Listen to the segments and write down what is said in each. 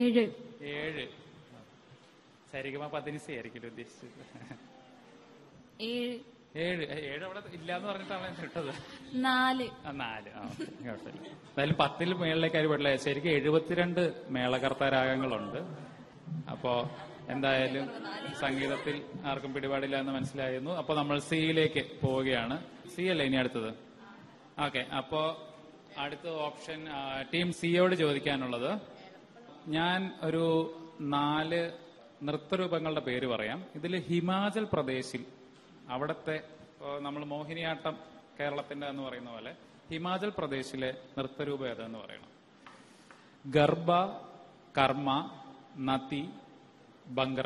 ഏഴ് ഏഴ് സരിഗമ പതിനിസി ആയിരിക്കും ഉദ്ദേശിച്ചത് ഏഴ് ഏഴ് ഏ, ഏഴ് അവിടെ ഇല്ലാന്ന് പറഞ്ഞിട്ടാണ് ഞാൻ ഇട്ടത് നാല് ആ, നാല് ആ ഓക്കേ, കുഴപ്പമില്ല എന്തായാലും പത്തിൽ മേളിലേക്ക് ആരും പെടില്ല ശരിക്കും എഴുപത്തിരണ്ട് മേളകർത്ത രാഗങ്ങളുണ്ട് അപ്പോ എന്തായാലും സംഗീതത്തിൽ ആർക്കും പിടിപാടില്ല എന്ന് മനസ്സിലായിരുന്നു അപ്പൊ നമ്മൾ സിയിലേക്ക് പോവുകയാണ് സി അല്ലേ ഇനി അടുത്തത് ഓക്കെ അപ്പോ അടുത്ത ഓപ്ഷൻ ആ, ടീം സിയോട് ചോദിക്കാനുള്ളത് ഞാൻ ഒരു നാല് നൃത്തരൂപങ്ങളുടെ പേര് പറയാം ഇതിൽ ഹിമാചൽ പ്രദേശിൽ അവിടുത്തെ നമ്മൾ മോഹിനിയാട്ടം കേരളത്തിന്റെ എന്ന് പറയുന്ന പോലെ ഹിമാചൽ പ്രദേശിലെ നൃത്തരൂപം ഏതെന്ന് പറയണം Garbha Karma Nati Bhangra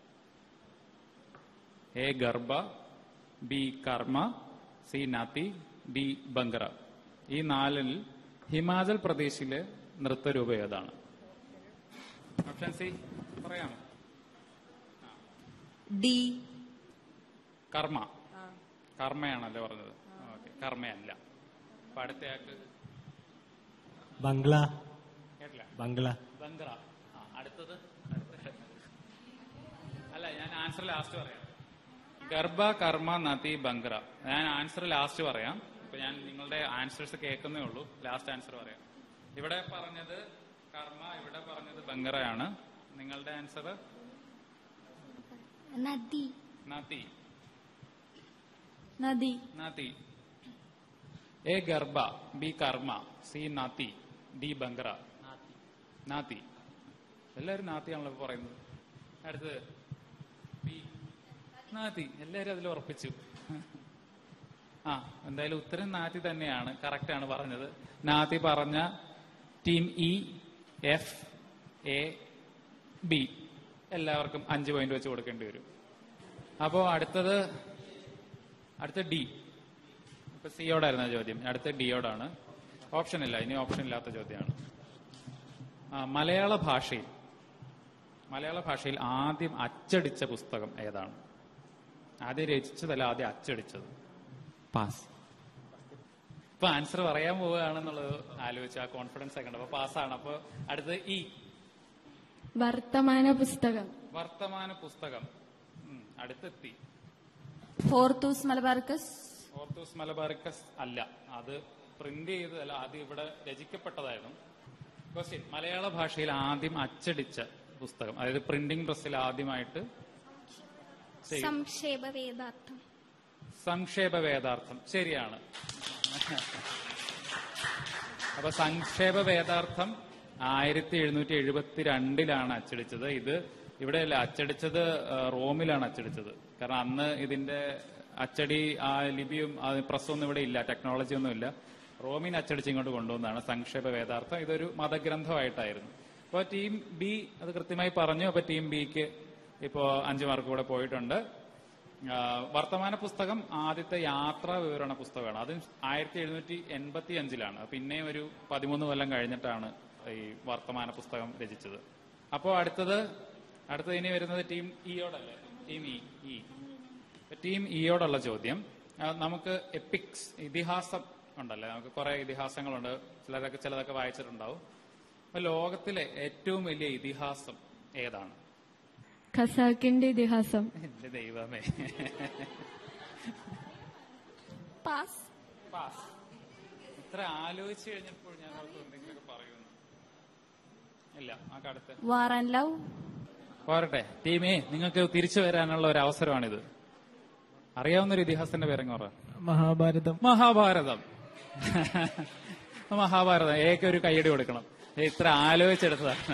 A Garbha B Karma C Nati D Bhangra ഈ നാലിൽ ഹിമാചൽ പ്രദേശിലെ നൃത്തരൂപം ഏതാണ് ഓപ്ഷൻ സി പറയാമോ ഡി കർമ്മ കർമ്മയാണല്ലേ പറഞ്ഞത് ഓക്കെ കർമ്മയല്ല അപ്പൊ അടുത്തയാൾക്ക് ബംഗ്ല കേട്ടില്ല ബംഗ്ല ബംഗ്ര ആ അടുത്തത് അടുത്ത അല്ല ഞാൻ ആൻസർ ലാസ്റ്റ് പറയാം ഗർഭ കർമ്മ നദി ബംഗ്ര ഞാൻ ആൻസർ ലാസ്റ്റ് പറയാം ഇപ്പൊ ഞാൻ നിങ്ങളുടെ ആൻസേഴ്സ് കേൾക്കുന്നേ ഉള്ളൂ ലാസ്റ്റ് ആൻസർ പറയാം ഇവിടെ പറഞ്ഞത് കർമ്മ ഇവിടെ പറഞ്ഞത് ബംഗ്രയാണ് നിങ്ങളുടെ answer Nati Nati Nati Nati A Garbha B Karma C Nati D Bhangra Nati എല്ലാവരും നാത്തിയാണല്ലോ ഇപ്പൊ പറയുന്നത് അടുത്തത് ബി നാത്തി എല്ലാവരും അതിൽ ഉറപ്പിച്ചു ആ എന്തായാലും ഉത്തരം നാത്തി തന്നെയാണ് കറക്റ്റ് ആണ് പറഞ്ഞത് നാത്തി പറഞ്ഞ team E F A B എല്ലാവർക്കും അഞ്ച് പോയിന്റ് വെച്ച് കൊടുക്കേണ്ടി വരും അപ്പോ അടുത്തത് അടുത്ത ഡി ഇപ്പൊ സിയോടായിരുന്നു ആ ചോദ്യം അടുത്ത ഡിയോടാണ് ഓപ്ഷൻ ഇല്ല ഇനി ഓപ്ഷൻ ഇല്ലാത്ത ചോദ്യമാണ് ആ, മലയാള ഭാഷയിൽ മലയാള ഭാഷയിൽ ആദ്യം അച്ചടിച്ച പുസ്തകം ഏതാണ് ആദ്യം രചിച്ചതല്ല ആദ്യം അച്ചടിച്ചത് പാസ് ഇപ്പൊ ആൻസർ പറയാൻ പോവുകയാണെന്നുള്ളത് ആലോചിച്ച് ആ കോൺഫിഡൻസ് ഒക്കെ ഉണ്ട് അപ്പൊ പാസ്സാണ് അപ്പൊ അടുത്തത് ഇ വർത്തമാന പുസ്തകം വർത്തമാന പുസ്തകം ഉം, അടുത്തെത്തി ഫോർത്തൂസ് മലബാർക്കസ് ഓർത്തൂസ് മലബാറിക്കസ് അല്ല അത് പ്രിന്റ് ചെയ്തതല്ല ആദ്യം ഇവിടെ രചിക്കപ്പെട്ടതായിരുന്നു ക്വസ്റ്റ്യൻ മലയാള ഭാഷയിൽ ആദ്യം അച്ചടിച്ച പുസ്തകം അതായത് പ്രിന്റിംഗ് പ്രസ്സിൽ ആദ്യമായിട്ട് ചെയ്തു. സംക്ഷേപ വേദാർത്ഥം സംക്ഷേപ വേദാർത്ഥം ശരിയാണ് അപ്പൊ സംക്ഷേപ വേദാർത്ഥം ആയിരത്തി എഴുന്നൂറ്റി എഴുപത്തി രണ്ടിലാണ് അച്ചടിച്ചത് ഇത് ഇവിടെയല്ല അച്ചടിച്ചത് ആ, റോമിലാണ് അച്ചടിച്ചത് കാരണം അന്ന് ഇതിന്റെ അച്ചടി ആ ലിപിയും ആ പ്രസ്സൊന്നും ഇവിടെ ഇല്ല ടെക്നോളജി ഒന്നും ഇല്ല റോമിന് അച്ചടിച്ച് ഇങ്ങോട്ട് കൊണ്ടുവന്നതാണ് സംക്ഷേപ വേദാർത്ഥം ഇതൊരു മതഗ്രന്ഥമായിട്ടായിരുന്നു അപ്പോൾ ടീം ബി അത് കൃത്യമായി പറഞ്ഞു അപ്പൊ ടീം ബിക്ക് ഇപ്പോ അഞ്ചു മാർക്ക് കൂടെ പോയിട്ടുണ്ട് ആ, വർത്തമാന പുസ്തകം ആദ്യത്തെ യാത്രാ വിവരണ പുസ്തകമാണ് അത് ആയിരത്തി എഴുന്നൂറ്റി എൺപത്തി അഞ്ചിലാണ് പിന്നെയും ഒരു പതിമൂന്ന് കൊല്ലം കഴിഞ്ഞിട്ടാണ് ഈ വർത്തമാന പുസ്തകം രചിച്ചത് അപ്പോൾ അടുത്തത് അടുത്തത് ഇനി വരുന്നത് ടീം ഇയോടല്ലേ ടീം ഇ ഇ ടീം ഇയോടുള്ള ചോദ്യം ആ, നമുക്ക് എപ്പിക്സ് ഇതിഹാസം ഉണ്ടല്ലേ നമുക്ക് കുറെ ഇതിഹാസങ്ങളുണ്ട് ചിലരൊക്കെ ചിലതൊക്കെ വായിച്ചിട്ടുണ്ടാവും അപ്പൊ ലോകത്തിലെ ഏറ്റവും വലിയ ഇതിഹാസം ഏതാണ് ഖസാക്കിന്റെ ഇതിഹാസം എന്റെ ദൈവമേ പാസ് പാസ് ഇത്ര ആലോചിച്ച് കഴിഞ്ഞപ്പോൾ ഞാൻ അവർക്ക് എന്തെങ്കിലുമൊക്കെ പറയുന്നു ഇല്ല ആ കടുത്ത് വാർ ആൻഡ് ലവ് പോരട്ടെ ടീമേ നിങ്ങൾക്ക് തിരിച്ചു വരാനുള്ള ഒരു അവസരമാണിത് അറിയാവുന്ന ഒരു ഇതിഹാസത്തിന്റെ പേരങ്ങ് പറ മഹാഭാരതം മഹാഭാരതം മഹാഭാരതം ഏക ഒരു കൈയടി കൊടുക്കണം ഏ, ഇത്ര ആലോചിച്ചെടുത്തതാണ്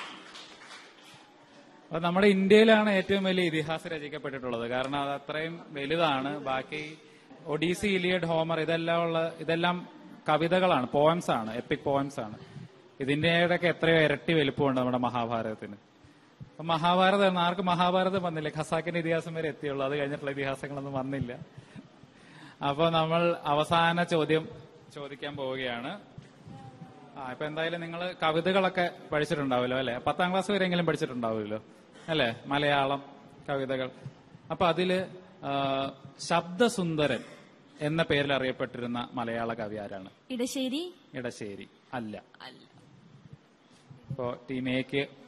അപ്പൊ നമ്മുടെ ഇന്ത്യയിലാണ് ഏറ്റവും വലിയ ഇതിഹാസം രചിക്കപ്പെട്ടിട്ടുള്ളത് കാരണം അത് അത്രയും വലുതാണ് ബാക്കി ഒഡീസി ഇലിയഡ് ഹോമർ ഇതെല്ലാം ഉള്ള ഇതെല്ലാം കവിതകളാണ് പോയംസ് ആണ് എപ്പിക് പോയംസ് ആണ് ഇതിന്റെയൊക്കെ എത്രയോ ഇരട്ടി വലുപ്പമുണ്ട് നമ്മുടെ മഹാഭാരതത്തിന് അപ്പൊ മഹാഭാരതം ആർക്കും മഹാഭാരതം വന്നില്ല ഖസാക്കിന്റെ ഇതിഹാസം വരെ എത്തിയുള്ളൂ അത് കഴിഞ്ഞിട്ടുള്ള ഇതിഹാസങ്ങളൊന്നും വന്നില്ല അപ്പൊ നമ്മൾ അവസാന ചോദ്യം ചോദിക്കാൻ പോവുകയാണ് ആ ഇപ്പൊ എന്തായാലും നിങ്ങൾ കവിതകളൊക്കെ പഠിച്ചിട്ടുണ്ടാവുമല്ലോ അല്ലെ പത്താം ക്ലാസ് വരെയെങ്കിലും പഠിച്ചിട്ടുണ്ടാവുമല്ലോ അല്ലെ മലയാളം കവിതകൾ അപ്പൊ അതില് ആ, ശബ്ദസുന്ദരൻ എന്ന പേരിൽ അറിയപ്പെട്ടിരുന്ന മലയാള കവി ആരാണ് ഇടശ്ശേരി ഇടശ്ശേരി അല്ല അപ്പോൾ ടീം എക്ക്